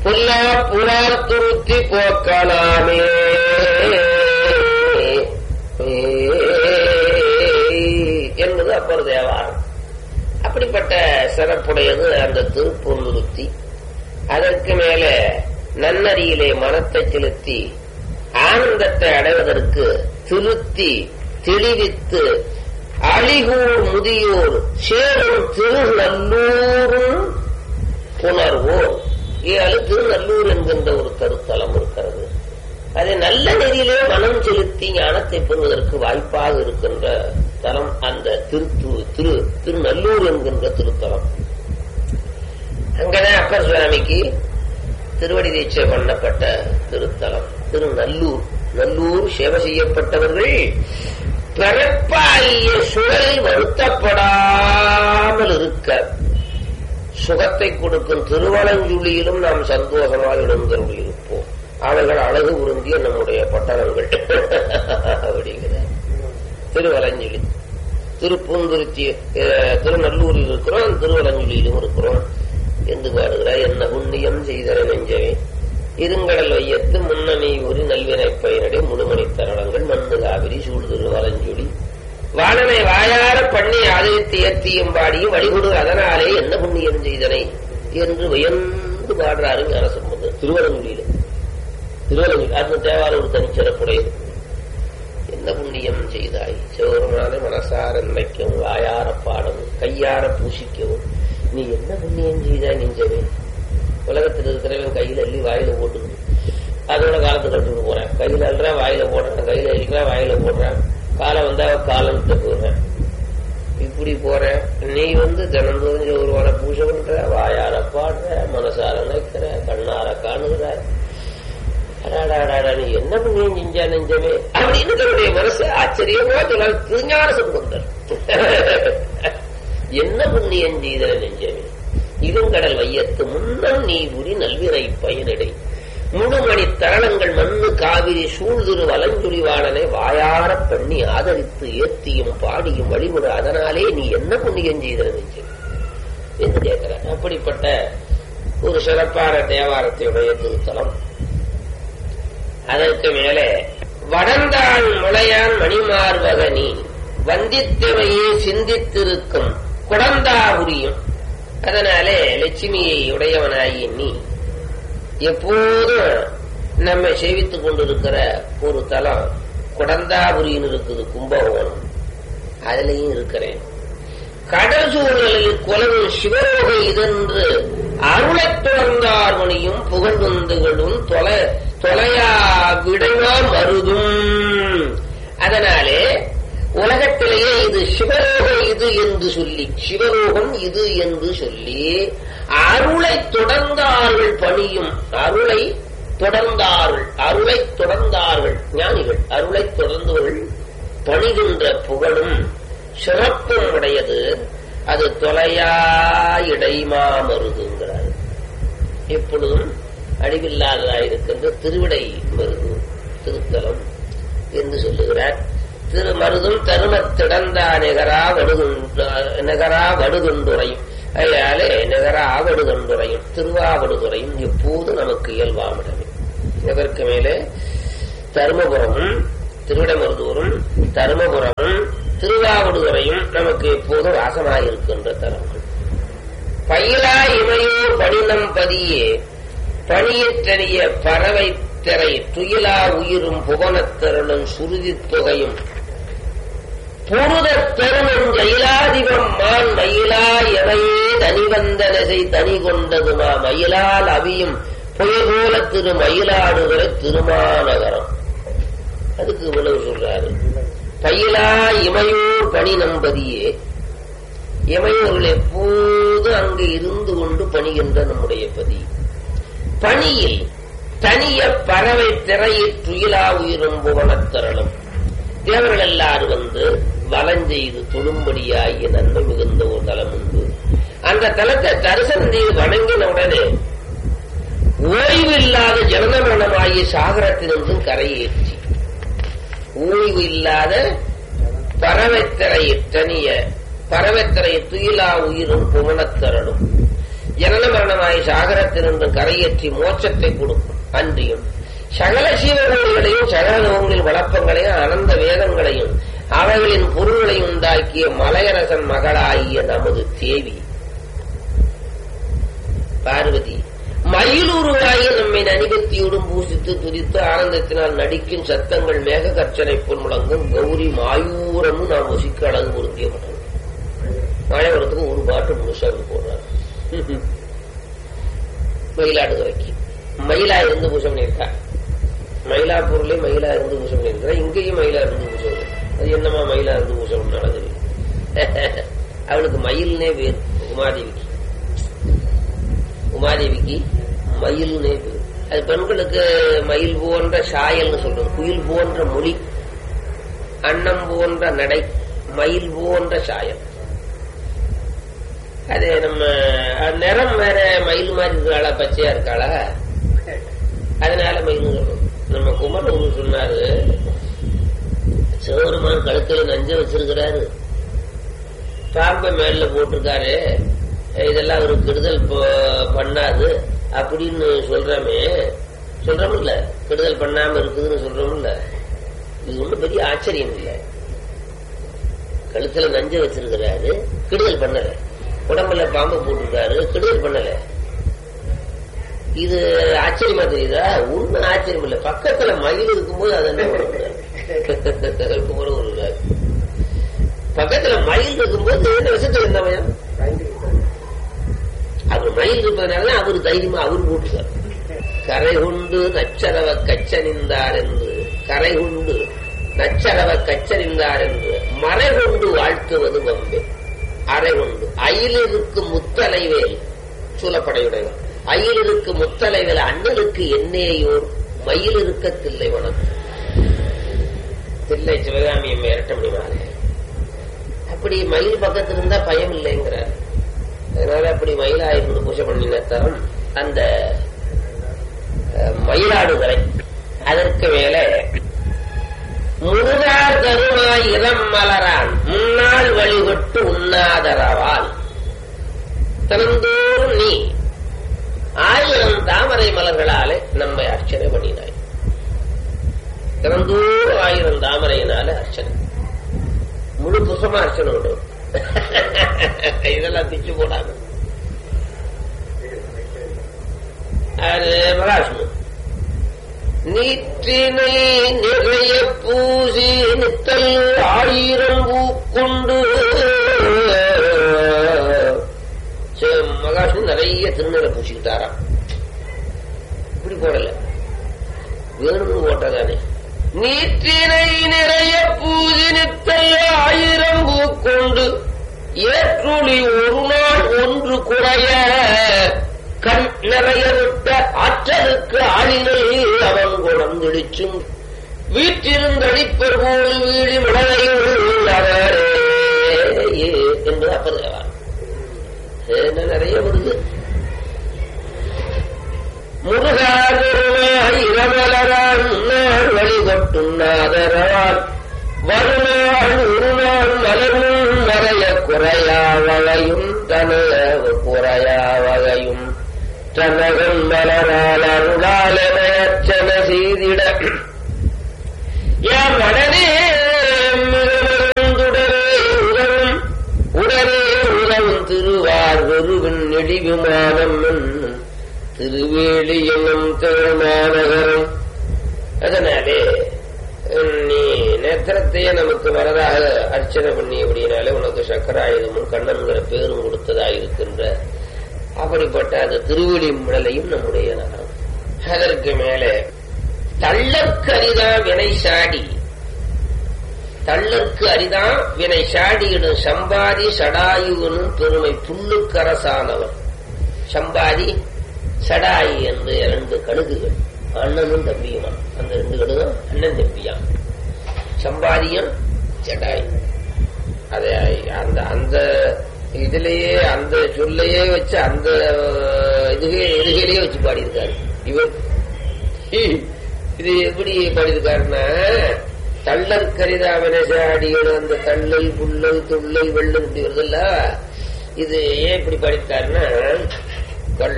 புல்லா புலால் துருத்தி போக்கலாமே என்பது அப்பர் தேவாரம் அப்படிப்பட்ட சிறப்புடையது அந்த திருப்பொன்னுருத்தி அதற்கு மேல நன்னறியிலே மனத்தை செலுத்தி ஆனந்தத்தை அடைவதற்கு திருத்தி தெளிவித்து அழிகூர் முதியோர் சேரும் திருநல்லூரும் புணர்வோர் ஏழு திருநல்லூர் என்கின்ற ஒரு கருத்தலம் இருக்கிறது அதை நல்ல நெறியிலே மனம் செலுத்தி ஞானத்தை பெறுவதற்கு வாய்ப்பாக இருக்கின்ற தலம் அந்த திரு திரு திருநல்லூர் என்கின்ற திருத்தலம் அங்கதான் அப்பர் சுவாமிக்கு திருவடி தீட்சை பண்ணப்பட்ட திருத்தலம் திருநல்லூர் நல்லூர் சேவை செய்யப்பட்டவர்கள் பிறப்பாகிய சுழல் வருத்தப்படாமல் இருக்க சுகத்தை கொடுக்கும் திருவளஞ்சுழியிலும் நாம் சந்தோஷமாக எழுந்தருள் இருப்போம் அவர்கள் அழகு உருந்திய நம்முடைய பட்டணங்கள் அப்படிங்கிறார் திருவலஞ்சுழி திருப்பூந்துருத்தி திருநல்லூரில் இருக்கிறோம் திருவலஞ்சுழியிலும் இருக்கிறோம் என்று பாடுகிறார் என்ன புண்ணியம் செய்தன நெஞ்சவே இருங்கடல் வையத்து முன்னணி ஒரு நல்வினை பயனடை முழுமணி தரணங்கள் மண்ணு காவிரி சூழ் திருவலஞ்சுழி வாணனை வாயார பண்ணி ஆதரித்து ஏத்தியும் பாடியும் வழிகொடு அதனாலே என்ன புண்ணியம் செய்தனை என்று வியந்து பாடுறாரு ஞானசம்பந்தர் திருவலங்குடியில திருவலங்குடி அது தேவார ஒரு தனிச்சிறப்புடையது என்ன புண்ணியம் செய்தாய் சிவபெருமானை மனசார நினைக்கவும் வாயார பாடவும் கையார பூசிக்கவும் நீ என்ன புண்ணியம் செய்தாய் நெஞ்சவே உலகத்தில் இருக்கிறவன் கையில அள்ளி வாயில போட்டுக்கணும் அதோட காலத்தை கட்டுட்டு போறேன் கையில அல்றேன் வாயில போடுறேன் கையில அடிக்கிறேன் வாயில போடுறேன் காலம் வந்தா காலத்தை போடுறேன் இப்படி போற நீ வந்து தினந்தோறும் ஒருவனை பூஜை பண்ற வாயார பாடுற மனசார நினைக்கிற கண்ணார காணுகிற அடாடாடா நீ என்ன புண்ணியம் செஞ்சா நெஞ்சமே அப்படின்னு தன்னுடைய மனசு ஆச்சரியமா சொல்லால் திருஞான சம்பந்தர் என்ன புண்ணியம் செய்த நெஞ்சமே இருங்கடல் வையத்து முன்னம் நீ உரி நல்விரை பயனடை முழுமணி தரணங்கள் மண்ணு காவிரி சூழ்திரு வலஞ்சுழி வாழனை வாயார பண்ணி ஆதரித்து ஏத்தியும் பாடியும் வழிபடு அதனாலே நீ என்ன புண்ணியம் செய்த நெஞ்சு என்று கேட்கிற அப்படிப்பட்ட ஒரு சிறப்பான தேவாரத்தையுடைய திருத்தலம் அதற்கு மேலே வடந்தாள் முளையான் மணிமார்வகனி வந்தித்தவையே சிந்தித்திருக்கும் குடந்தாபுரியும் அதனாலே லட்சுமியை உடையவனாகி நீ எப்போதும் நம்மை சேவித்துக் கொண்டிருக்கிற ஒரு தலம் குடந்தாபுரின்னு இருக்குது கும்பகோணம் அதுலயும் இருக்கிறேன் கடல் சூழலில் குலவும் சிவரோகை இதென்று அருளைத் தொடர்ந்தார் மணியும் புகழ்வந்துகளும் தொலை தொலையா விடையா மருதும் அதனாலே உலகத்திலேயே இது சிவரோகம் இது என்று சொல்லி சிவரோகம் இது என்று சொல்லி அருளை தொடர்ந்தார்கள் பணியும் அருளை தொடர்ந்தார்கள் அருளை தொடர்ந்தார்கள் ஞானிகள் அருளை தொடர்ந்தவர்கள் பணிகின்ற புகழும் சிறப்பும் உடையது அது தொலையா இடைமா மருதுங்கிறார் எப்பொழுதும் அழிவில்லாததாயிருக்கின்ற திருவிடை மருது திருத்தலம் என்று சொல்லுகிறார் திருமருதும் தருமத்திடந்தா நிகரா வடுகுன்ற நிகரா வடுகுண்டுரையும் அதனாலே நிகரா வடுகண்டுரையும் திருவாவடுதுறையும் எப்போது நமக்கு இயல்பாமிடமே இதற்கு மேலே தருமபுரமும் திருவிடமருதூரும் தருமபுரமும் திருவாவடுதுறையும் நமக்கு எப்போதும் வாசமாயிருக்கின்ற தலங்கள் பயிலா இமையோர் பணினம் பதியே பணியற்றறிய பறவை திரை துயிலா உயிரும் புவனத்திரளும் சுருதி தொகையும் புருத தருணம் ஜெயிலாதிபம் மான் மயிலா எவையே தனிவந்தனசை தனி கொண்டதுமா மயிலால் அவியும் புயகோல திரு மயிலாடுகிற திருமாநகரம் அதுக்கு இவ்வளவு சொல்றாரு பயிலா இமையோர் பணி நம்பதியே இமையோர்கள் எப்போது அங்கு இருந்து கொண்டு பணிகின்ற நம்முடைய பதி பணியில் தனிய பறவை திரையில் துயிலா உயிரும் புவனத்தரலும் தேவர்கள் எல்லாரும் வந்து வலஞ்செய்து தொழும்படியாகிய நன்மை மிகுந்த ஒரு தலம் உண்டு அந்த தலத்தை தரிசனம் செய்து வணங்கின உடனே ஓய்வு இல்லாத ஜனனமரணமாகிய சாகரத்தினின்றும் கரையேற்றி ஓய்வு இல்லாத பறவைத்திரையை தனிய பறவைத்திரையை துயிலா உயிரும் புவனத்தரலும் ஜனன மரணமாய் சாகரத்திலிருந்து கரையேற்றி மோட்சத்தை கொடுக்கும் அன்றியும் சகல சீவகங்களையும் சகல நோங்களின் வளப்பங்களையும் அனந்த வேதங்களையும் அவைகளின் பொருள்களையும் உண்டாக்கிய மலையரசன் மகளாகிய நமது தேவி பார்வதி மயிலூருவாய நம்மை நனிபத்தியோடும் பூசித்து துதித்து ஆனந்தத்தினால் நடிக்கும் சத்தங்கள் மேக கர்ச்சனை போல் முழங்கும் கௌரி மாயூரமும் நாம் வசிக்க அழகு பொருந்திய பட்டம் மழை வரத்துக்கு ஒரு பாட்டு முழுசா போடுறாரு மயிலாடுதுறைக்கு மயிலா இருந்து பூஜை பண்ணியிருக்கா மயிலாப்பூர்லயே மயிலா இருந்து பூஜை பண்ணியிருக்கிறா இங்கேயும் மயிலா இருந்து பூஜை பண்ணி அது என்னமா மயிலா இருந்து பூஜை பண்ணாலும் அவளுக்கு மயில்னே பேர் உமாதேவிக்கு உமாதேவிக்கு மயில்னே பேர் அது பெண்களுக்கு மயில் போன்ற சாயல்னு சொல்றது குயில் போன்ற மொழி அன்னம் போன்ற நடை மயில் போன்ற சாயல் அது நம்ம அது நிறம் வேற மயில் மாதிரி இருக்காளா பச்சையா இருக்காளா அதனால மயில் சொல்றோம் நம்ம குமரன் சொன்னாரு சிவபெருமான் கழுத்துல நஞ்ச வச்சிருக்கிறாரு பாம்பை மேல போட்டிருக்காரு இதெல்லாம் ஒரு கெடுதல் ப- பண்ணாது அப்படின்னு சொல்றோமே சொல்றோம்ல கெடுதல் பண்ணாம இருக்குதுன்னு சொல்றோம்ல இது ஒண்ணும் பெரிய ஆச்சரியம் இல்லை கழுத்துல நஞ்ச வச்சிருக்கிறாரு கெடுதல் பண்ணல உடம்புல பாம்பை போட்டிருக்காரு கெடுதல் பண்ணல இது ஆச்சரியமா தெரியுதா ஒண்ணும் ஆச்சரியம் இல்ல பக்கத்துல மயில் இருக்கும்போது அது என்ன பண்ணக்கூடாது குமரன் ஒரு பக்கத்துல மயில் இருக்கும்போது என்ன விஷயத்துல என்ன பயம் அவர் மயில் இருப்பதனால அவர் தைரியமா அவர் போட்டுக்கார் கரை கொண்டு நச்சரவ கச்சனிந்தார் என்று கரை கொண்டு நச்சரவ கச்சனிந்தார் என்று மறை கொண்டு வாழ்த்துவது வம்பே அறை கொண்டு அயிலிருக்கு முத்தலைவேல் சூலப்படையுடையவர் அயிலிருக்கு முத்தலைவேல் அண்ணலுக்கு என்னேயோர் மயில் இருக்க தில்லை வணக்கம் தில்லை சிவகாமி அம்மை இரட்ட முடியுமாறு அப்படி மயில் பக்கத்துல இருந்தா பயம் இல்லைங்கிறார் அதனால அப்படி மயிலா இருந்து பூஜை பண்ணின தரம் அந்த அஹ், மயிலாடுதுறை அதற்கு மேல முருகா தருமாய் இளம் மலரான் முன்னாள் வழிபட்டு உண்ணாதரவால் திறந்தோறும் நீ ஆயிரம் தாமரை மலர்களாலே நம்மை அர்ச்சனை பண்ணினாய் திறந்தோறும் ஆயிரம் தாமரையினால அர்ச்சனை முழு புசமா அர்ச்சனை விடும் இதெல்லாம் திச்சு போடாது அது மகாவிஷ்ணு நீற்றினை நிறைய பூசி நித்தல் ஆயிரம் பூக்கொண்டு சரி, மகாவிஷ்ணு நிறைய திருநீரை பூசிக்கிட்டாராம் இப்படி போடல வேணும்னு போட்டதானே நீற்றினை நிறைய பூசி நித்தல் ஆயிரம் பூக்கொண்டு ஏற்றுளி ஒரு நாள் ஒன்று குறைய கண் நிறைய விட்ட ஆற்றலுக்கு ஆளினை அவன் குணம் விழிச்சும் வீட்டிருந்தடிப்பர் போல் வீடு விளையும் என்று அப்பதான் என்ன நிறைய வருது முருகாதுருமாய் இரமலரான் நாள் வழிபட்டுண்ணாதரவால் வருநாள் ஒரு நாள் மலரும் மறைய குறையா வகையும் தனக குறையா வகையும் தனகன் மலரால் அருளாலமயச்சன செய்திட என் மனதே மிகுந்துடரே உதவும் உடனே உதவும் திருவார் வெறுவின் நெடிவிமானம் என்னும் திருவேலி என்னும் திருமாநகரம் அதனாலே உம், நீ நேத்திரத்தையே நமக்கு வரதாக அர்ச்சனை பண்ணி அப்படின்னாலே உனக்கு சக்கராயுதமும் கண்ணன்கிற பேரும் கொடுத்ததாக இருக்கின்ற அப்படிப்பட்ட அந்த திருவெளி மிடலையும் நம்முடைய நகரம் அதற்கு மேலே தள்ளற்கு அரிதா வினை சாடி தள்ளற்கு அரிதா வினை சாடியிடும் சம்பாதி சடாயுவனும் பெருமை புல்லுக்கரசானவர் சம்பாதி சடாயி என்று இரண்டு கழுகுகள் அண்ணனும் தம்பியுமா அந்த ரெண்டு கழுகும் அண்ணன் தம்பியா சம்பாதியும் ஜடாயி அதை அந்த அந்த இதுலயே அந்த சொல்லையே வச்சு அந்த இதுகே எதுகையிலேயே வச்சு பாடியிருக்காரு இவர் இது எப்படி பாடியிருக்காருன்னா தள்ளல் கரிதாவன சாடியோட அந்த தள்ளல் புல்லல் துள்ளல் வெள்ளல் இப்படி வருதுல்ல இது ஏன் இப்படி பாடியிருக்காருன்னா